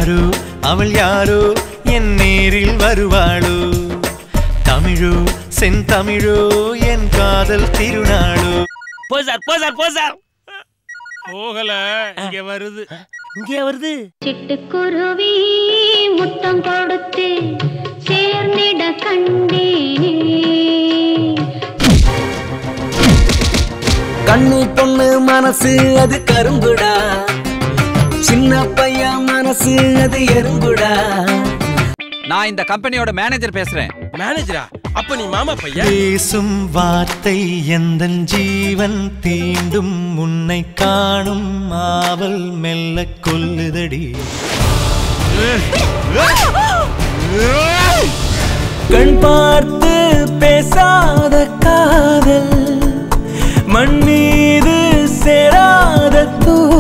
யாரோ அவள் யாரோ என் நேரில் வருவாளோ தமிழோ செந்தமிழோ என் காதல் திருநாளோ போ சார் போ சார் போ சார் போகல இங்க வருது இங்கே வருது சிட்டுக்குருவி முத்தம் கொடுத்து சேர்ந்திட கண்டேனே கண்ணு பொண்ணு மனசு அது கரும்புடா சின்ன பையன் மனசு அது எறும்புடா நான் இந்த கம்பெனியோட மேனேஜர் பேசுறேன் மேனேஜரா அப்ப நீ மாமா பையன் பேசும் வார்த்தை எந்த ஜீவன் தீண்டும் உன்னை காணும் ஆவல் மெல்ல கொல்லுதடி கண் பார்த்து பேசாத காதல் மண் மீது சேராத தூ